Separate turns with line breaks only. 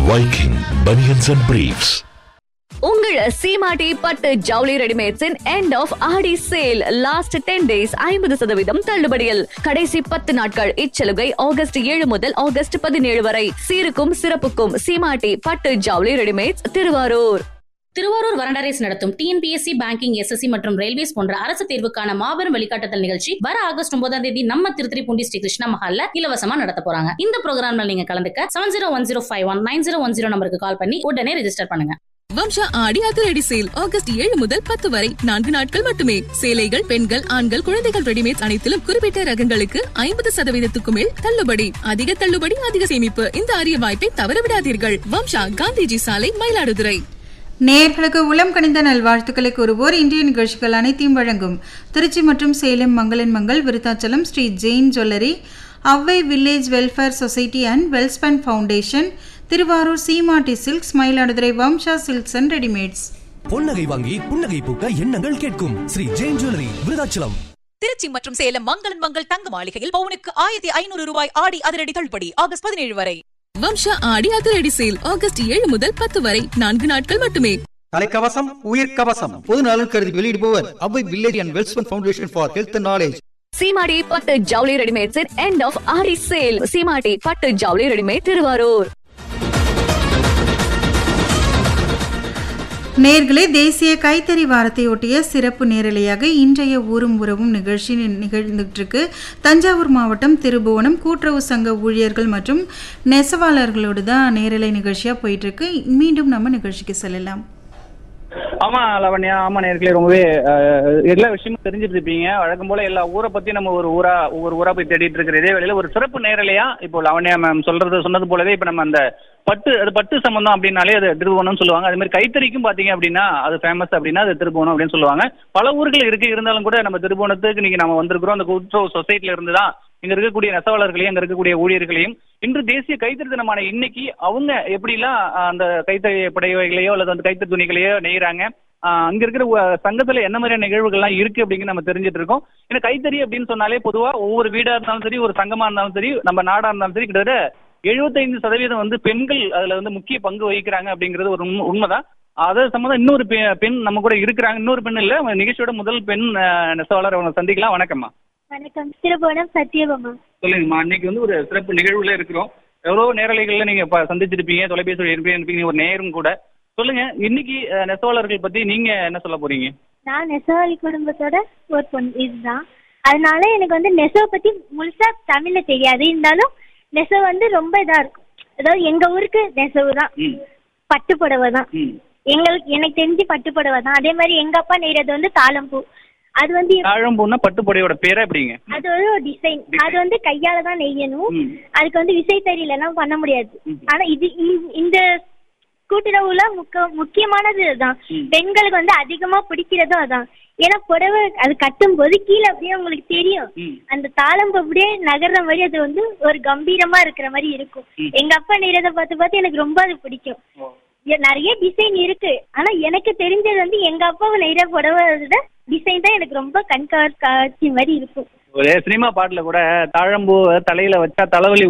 Viking Bunions and Briefs.
உங்கள் சீமாட்டி பட்டு ஜவுளி ரெடிமேட்ஸின் end of Aadi sale last ten days ஐம்பது சதவீதம் தள்ளுபடியில் கடைசி பத்து நாட்கள் இச்சலுகை ஆகஸ்ட் ஏழு முதல் ஆகஸ்ட் பதினேழு வரை சீருக்கும் சிறப்புக்கும் சீமாட்டி பட்டு ஜவுளி ரெடிமேட்ஸ் திருவாரூர்
திருவாரூர் வரண்டரேஸ் நடத்தும் டிஎன்பிஎஸ்சி பேங்கிங் எஸ்எஸ்சி மற்றும் ரயில்வேஸ் போன்ற அரசு தேர்வுக்கான மாபெரும் வழிகாட்டுதல் நிகழ்ச்சி வர ஆகஸ்ட் ஒன்பதாம் தேதி நம்ம திருத்திரிப்பூண்டி ஸ்ரீ கிருஷ்ண மஹால்ல இலவசமா நடத்த போறாங்க இந்த ப்ரோக்ராம்ல நீங்க கலந்துக்க seven zero one zero five one nine zero one zero நம்பருக்கு கால் பண்ணி உடனே ரெஜிஸ்டர் பண்ணுங்க
வம்சா ஆடி அதிரடி சேல் ஆகஸ்ட் ஏழு முதல் பத்து வரை நான்கு நாட்கள் மட்டுமே சேலைகள் பெண்கள் ஆண்கள் குழந்தைகள் ரெடிமேட் அனைத்திலும் குறிப்பிட்ட ரகங்களுக்கு ஐம்பது சதவீதத்துக்கு மேல் தள்ளுபடி அதிக தள்ளுபடி அதிக சேமிப்பு இந்த அரிய வாய்ப்பை தவறவிடாதீர்கள் வம்சா காந்திஜி சாலை மயிலாடுதுறை
நேயர்களுக்கு உளம் கனிந்த நல்வாழ்த்துக்களை கூறுவோர் இன்றைய நிகழ்ச்சிகள் அனைத்தையும் வழங்கும் திருச்சி மற்றும் சேலம் மங்களன் மங்கள் Virudhachalam Shri Jain jewellery Avvai village welfare society and Welspun foundation Thiruvarur Seematti silks Mayiladuthurai Vamsa silks and readymades
பொன்னகை வாங்கி புன்னகை பூக்க எண்ணங்கள் கேட்கும் ஸ்ரீ ஜெயின் ஜுவல்லரி விருதாச்சலம்
திருச்சி மற்றும் சேலம் மங்களன் மங்கள் தங்க மாளிகையில் பவுனுக்கு ஆயிரத்தி ஐநூறு ரூபாய் ஆடி அதிரடி தள்ளுபடி ஆகஸ்ட் பதினேழு வரை
வம்சா ஆடி அதிரடி சேல் ஆகஸ்ட் ஏழு முதல் பத்து வரை நான்கு நாட்கள் மட்டுமே
தலைக்கவசம் உயிர் கவசம் பொது நலன் கருதி வெளியிடுபவர் Avvai village and Welspun foundation for health and knowledge
Seematti பட்டு ஜவுளி ரெடிமேட்ஸின் end of Aadi sale Seematti பட்டு ஜவுளி ரெடிமேட் திருவாரூர்
நேர்களே தேசிய கைத்தறி வாரத்தை ஒட்டிய சிறப்பு நேரலையாக இன்றைய ஊரும் உறவும் நிகழ்ச்சி நிகழ்ந்துட்டு இருக்கு தஞ்சாவூர் மாவட்டம் திருபுவனம் கூட்டுறவு சங்க ஊழியர்கள் மற்றும் நெசவாளர்களோடு தான் நேரலை நிகழ்ச்சியாக போயிட்டு இருக்கு மீண்டும் நம்ம நிகழ்ச்சிக்கு செல்லலாம்
ஆமா லவண்யா ஆமா நேர்களே ரொம்பவே அஹ், எல்லா விஷயமும் தெரிஞ்சுட்டு இருப்பீங்க வழக்கம் போல எல்லா ஊரை பத்தி நம்ம ஒரு ஊரா ஒவ்வொரு ஊரா போய் தேடிட்டு இருக்கிற இதே வேளையில ஒரு சிறப்பு நேரலையா இப்போ லவண்யா மேம் சொல்றது சொன்னது போலவே இப்ப நம்ம அந்த பட்டு அது பட்டு சம்பந்தம் அப்படின்னாலே அது திருபுவனம்னு சொல்லுவாங்க அதே மாதிரி கைத்தறிக்கும் பாத்தீங்க அப்படின்னா அது ஃபேமஸ் அப்படின்னா அது திருபுவனம் அப்படின்னு சொல்லுவாங்க பல ஊர்கள் இருக்கு இருந்தாலும் கூட நம்ம திருபுவனத்துக்கு இன்னைக்கு நம்ம வந்திருக்கிறோம் அந்த கூட்டுறவு சொசைட்டில இருந்து தான் இங்க இருக்கக்கூடிய நெசவாளர்களையும் அங்க இருக்கக்கூடிய ஊழியர்களையும் இன்று தேசிய கைத்தறி தினமான இன்னைக்கு அவங்க எப்படிலாம் அஹ், அந்த கைத்தறி புடவைகளையோ அல்லது அந்த கைத்தறி துணிகளையோ நெய்யறாங்க ஆஹ் அங்க இருக்கிற உ- சங்கத்துல என்ன மாதிரியான நிகழ்வுகள்லாம் இருக்கு அப்படிங்கிற நம்ம தெரிஞ்சுட்டு இருக்கோம் ஏன்னா கைத்தறி அப்படின்னு சொன்னாலே பொதுவா ஒவ்வொரு வீடா இருந்தாலும் சரி ஒரு சங்கமா இருந்தாலும் சரி நம்ம நாடா இருந்தாலும் சரி கிட்டத்தட்ட எழுபத்தைந்து சதவீதம் வந்து பெண்கள் அதுல வந்து முக்கிய பங்கு வகிக்கிறாங்க அப்படிங்கிறது ஒரு உண்மை- உண்மைதான் அதை சம்பந்தம் இன்னொரு பெ- பெண் நம்ம கூட இருக்கிறாங்க இன்னொரு பெண் இல்ல நம்ம நிகழ்ச்சியோட முதல் பெண் ஆஹ், நெசவாளர் அவங்க சந்திக்கலாம் வணக்கம்மா
வணக்கம் திருபுவனம் சத்யபாமா
சொல்லுங்கம்மா இன்னைக்கு வந்து ஒரு சிறப்பு நிகழ்வுல இருக்கிறோம் எவ்வளவு நேரலைகள்ல நீங்க ப- சந்திச்சிருப்பீங்க தொலைபேசி வழி இருப்பீங்க இருப்பீங்க ஒரு நேரும் கூட சொல்லுங்க இன்னைக்கு அஹ், நெசவாளர்கள் பத்தி நீங்க என்ன சொல்ல போறீங்க
நான் நெசவாளி குடும்பத்தோட ஒரு பொண்ணு இதுதான் அதனால எனக்கு வந்து நெசவை பத்தி முழுசா தமிழ்ல தெரியாது இருந்தாலும் நெசவு வந்து ரொம்ப இதா இருக்கும் அதாவது எங்க ஊருக்கு நெசவு தான்
ம்
பட்டு புடவை தான்
ம்
எங்களுக்கு எனக்கு தெரிஞ்சு பட்டு புடவை தான் அதே மாதிரி எங்க அப்பா நெய்யறது வந்து தாளம்பூ அது வந்து எப்-
தாழம்பூன்னா பட்டுப்புடையோட பேரே எப்படிங்க
அது வந்து ஒரு டிசைன் அது வந்து கையால தான் நெய்யணும்
ம்.
அதுக்கு வந்து விசைத்தறியிலலாம் பண்ண முடியாது
ம்.
ஆனா இது இ- இந்த கூட்டுறவுல முக்க முக்கியமானது அதுதான்
ம்.
பெண்களுக்கு வந்து அதிகமா பிடிக்கிறதும் அதான் ஏன்னா புடவை அது கட்டும் போது கீழே அப்படியே உங்களுக்கு தெரியும்
ம்.
அந்த தாளம்பு அப்படியே நகர்ற மாதிரி அது வந்து ஒரு கம்பீரமா இருக்கிற மாதிரி இருக்கும்
ம்.
எங்க அப்பா நெய்யறத பார்த்து பார்த்து எனக்கு ரொம்ப அது பிடிக்கும்
ஓ.
எ- நிறைய டிசைன் இருக்கு ஆனா எனக்கு தெரிஞ்சது வந்து எங்க அப்பாவை நெய்யற புடவை விட டிசைன் தான் எனக்கு ரொம்ப கண்காட்சி மாதிரி இருக்கும்
ஒரு சினிமா பாட்டுல கூட தாழம்பூ தலையில வச்சா தலைவலி